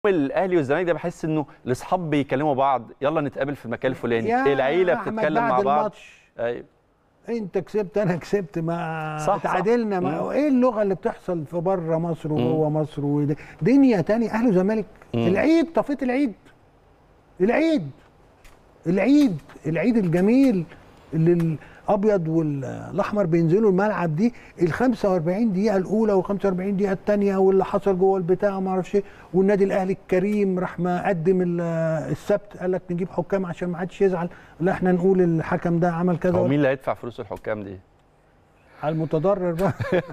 الاهلي والزمالك ده بحس انه الاصحاب بيكلموا بعض يلا نتقابل في المكان الفلاني يا العيله أحمد بتتكلم بعد مع بعض الماتش ايوه انت كسبت انا كسبت ما صح، صح. تعادلنا ما مم. ايه اللغه اللي بتحصل في بره مصر وجوه مصر ود- دنيا تانية اهلي وزمالك مم. العيد طفيت العيد العيد العيد العيد الجميل اللي الابيض والاحمر بينزلوا الملعب دي ال 45 دقيقه الاولى وال 45 دقيقه الثانيه واللي حصل جوه البتاع ما اعرفش ايه والنادي الاهلي الكريم راح مقدم ال- السبت قال لك نجيب حكام عشان ما حدش يزعل لا احنا نقول الحكم ده عمل كذا هو مين اللي هيدفع فلوس الحكام دي على المتضرر بقى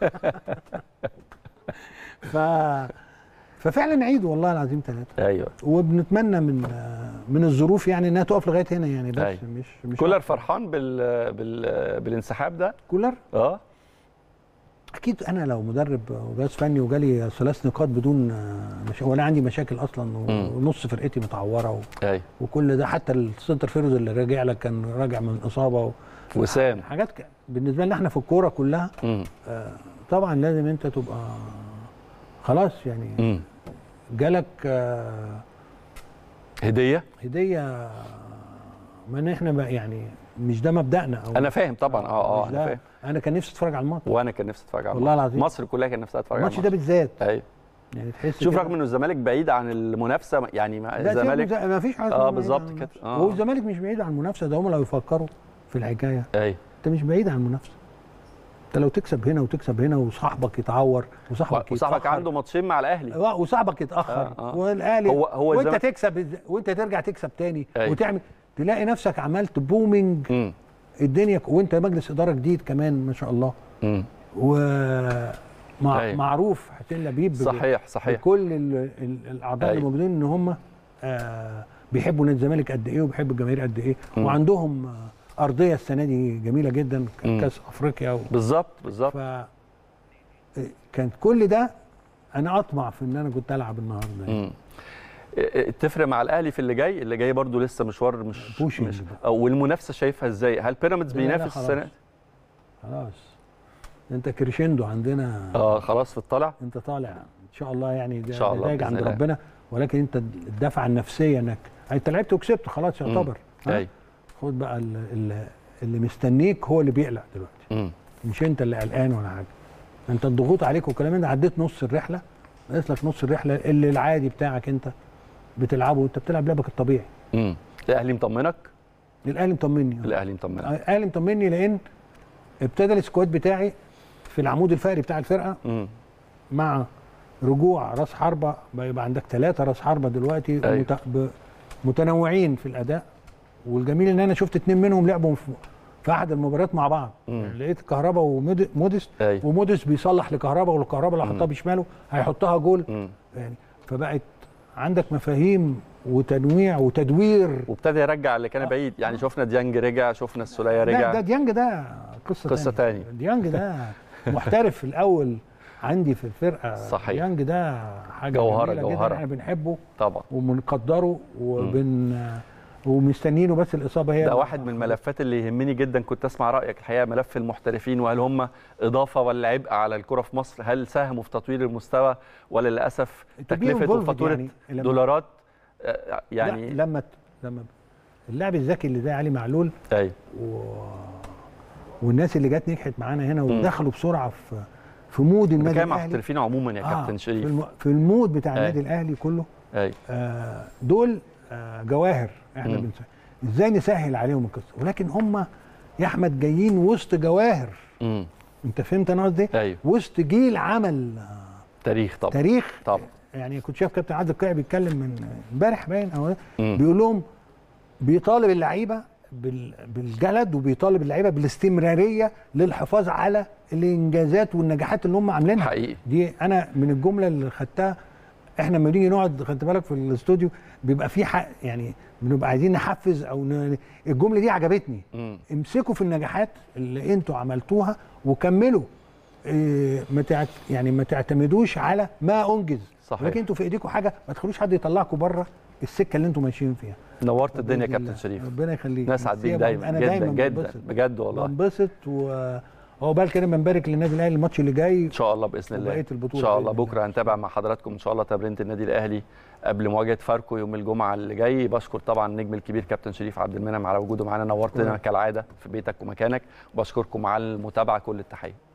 ف ففعلا عيد والله العظيم ثلاثة ايوه وبنتمنى من من الظروف يعني انها تقف لغايه هنا يعني بس أيوة. مش مش كولر أكتر. فرحان بال... بال... بالانسحاب ده كولر اه اكيد انا لو مدرب وجهاز فني وجالي ثلاث نقاط بدون مش ولا عندي مشاكل اصلا مم. ونص فرقتي متعوره و... ايوه وكل ده حتى السنتر فيروز اللي راجع لك كان راجع من اصابه و... وسام حاجات ك... بالنسبه لنا احنا في الكوره كلها امم طبعا لازم انت تبقى خلاص يعني امم جالك آه، هديه هديه ما احنا بقى يعني مش ده مبدأنا أو انا فاهم طبعا اه اه مش انا ده. فاهم انا كان نفسي اتفرج على الماتش وانا كان نفسي اتفرج على والله الماتش. العظيم. مصر كلها كان نفسها تتفرج على الماتش ده بالذات ايوه يعني تحس شوف كده- رغم انه الزمالك بعيد عن المنافسه يعني مع لا الزمالك الزمالك ما فيش حاجه آه، اسمها بالظبط بعيد عن كده. المنافسة. آه. هو الزمالك مش بعيد عن المنافسه ده هم لو يفكروا في الحكايه ايوه انت مش بعيد عن المنافسه انت لو تكسب هنا وتكسب هنا وصاحبك يتعور وصاحبك وصاحبك يتأخر. عنده ماتشين مع الاهلي آه، وصاحبك يتاخر آه، آه. والاهلي هو- هو وانت الزمالك- تكسب إز- وانت ترجع تكسب تاني أيوة. وتعمل تلاقي نفسك عملت بومينج امم الدنيا ك- وانت مجلس اداره جديد كمان ما شاء الله امم ومعروف أيوة. معروف حسين لبيب ب- صحيح صحيح كل ال- ال- الاعضاء أيوة. اللي موجودين ان هم آه، بيحبوا نادي الزمالك قد ايه وبيحبوا الجماهير قد ايه مم. وعندهم آه، ارضيه السنه دي جميله جدا مم. ك- كاس افريقيا و... بالظبط بالظبط ف كان كل ده انا اطمع في ان انا كنت العب النهارده يعني. امم تفرق مع الاهلي في اللي جاي اللي جاي برضو لسه مشوار مش بوشنج مش بقى. أو والمنافسه شايفها ازاي هل بيراميدز لا، لا، بينافس خلاص. السنه دي؟ خلاص انت كريشندو عندنا اه خلاص في الطلع انت طالع ان شاء الله يعني ده إن شاء الله نتائج بإذن عند الله. ربنا ولكن انت الدفعه النفسيه انك انت لعبت وكسبت خلاص يعتبر ها؟ ايوه خد بقى ال- ال- اللي مستنيك هو اللي بيقلق دلوقتي امم مش انت اللي قلقان ولا حاجه انت الضغوط عليك والكلام ده عديت نص الرحله ناقص لك نص الرحله اللي العادي بتاعك انت بتلعبه وانت بتلعب لعبك الطبيعي امم الاهلي مطمنك الاهلي مطمني الاهلي مطمنك الاهلي مطمني لان ابتدى السكواد بتاعي في العمود الفقري بتاع الفرقه امم مع رجوع راس حربه بقى يبقى عندك ثلاثه راس حربه دلوقتي أيوة. مت... ب... متنوعين في الاداء والجميل ان انا شفت اتنين منهم لعبوا في, في احد المباريات مع بعض مم. لقيت كهربا وموديست ايوه وموديست بيصلح لكهربا والكهربا لو حطها بشماله هيحطها جول امم يعني فبقت عندك مفاهيم وتنويع وتدوير وابتدى يرجع اللي كان بعيد يعني شفنا ديانج رجع شفنا السوليه لا ده رجع ديانج ده قصه قصة تانية. تانية. ديانج ده محترف في الاول عندي في الفرقه صحيح. ديانج ده حاجه جوهرة، جميلة جوهرة. جدا احنا بنحبه طبعا وبنقدره وبن ومستنينه بس الاصابه هي ده واحد من الملفات اللي يهمني جدا كنت اسمع رايك الحقيقه ملف المحترفين وهل هم اضافه ولا عبء على الكره في مصر هل ساهموا في تطوير المستوى ولا للاسف To be تكلفه involved وفاتوره يعني لما- دولارات آه، يعني يعني لما لما اللاعب الذكي اللي زي علي معلول ايوه و... والناس اللي جت نجحت معانا هنا ودخلوا بسرعه في في مود النادي بتكلم مع الاهلي محترفين عموما يا كابتن في, شريف الم... في المود بتاع أيوة. النادي الاهلي كله ايوه آه دول آه جواهر احنا مم. بنسهل ازاي نسهل عليهم القصه ولكن هم يا احمد جايين وسط جواهر امم انت فهمت انا قصدي إيه؟ ايوه وسط جيل عمل آه، تاريخ طبعا تاريخ طبعا يعني كنت شايف كابتن عادل القيعي بيتكلم من امبارح باين او إيه، مم. بيقول لهم بيطالب اللعيبه بال- بالجلد وبيطالب اللعيبه بالاستمراريه للحفاظ على الانجازات والنجاحات اللي هم عاملينها حقيقي دي انا من الجمله اللي خدتها احنا لما بنيجي نقعد خدت بالك في الاستوديو بيبقى في حق يعني بنبقى عايزين نحفز او ن... الجمله دي عجبتني امم امسكوا في النجاحات اللي انتوا عملتوها وكملوا إيه ما تعت... يعني ما تعتمدوش على ما انجز صحيح. لكن انتوا في ايديكم حاجه ما تخلوش حد يطلعكم بره السكه اللي انتوا ماشيين فيها نورت الدنيا يا بإذن الله. كابتن شريف ربنا يخليك نسعد بيك ميرسي يا دايما أبو- انا جدا دايما جدا بنبسط. بجد والله بنبسط و... هو بقى كده بنبارك للنادي الاهلي الماتش اللي جاي ان شاء الله باذن الله وبقية البطولة ان شاء الله بإذن الله. بكره هنتابع مع حضراتكم ان شاء الله تمرينه النادي الاهلي قبل مواجهه فاركو يوم الجمعه اللي جاي بشكر طبعا النجم الكبير كابتن شريف عبد المنعم على وجوده معانا نورتنا شكراً. كالعاده في بيتك ومكانك وبشكركم على المتابعه كل التحيه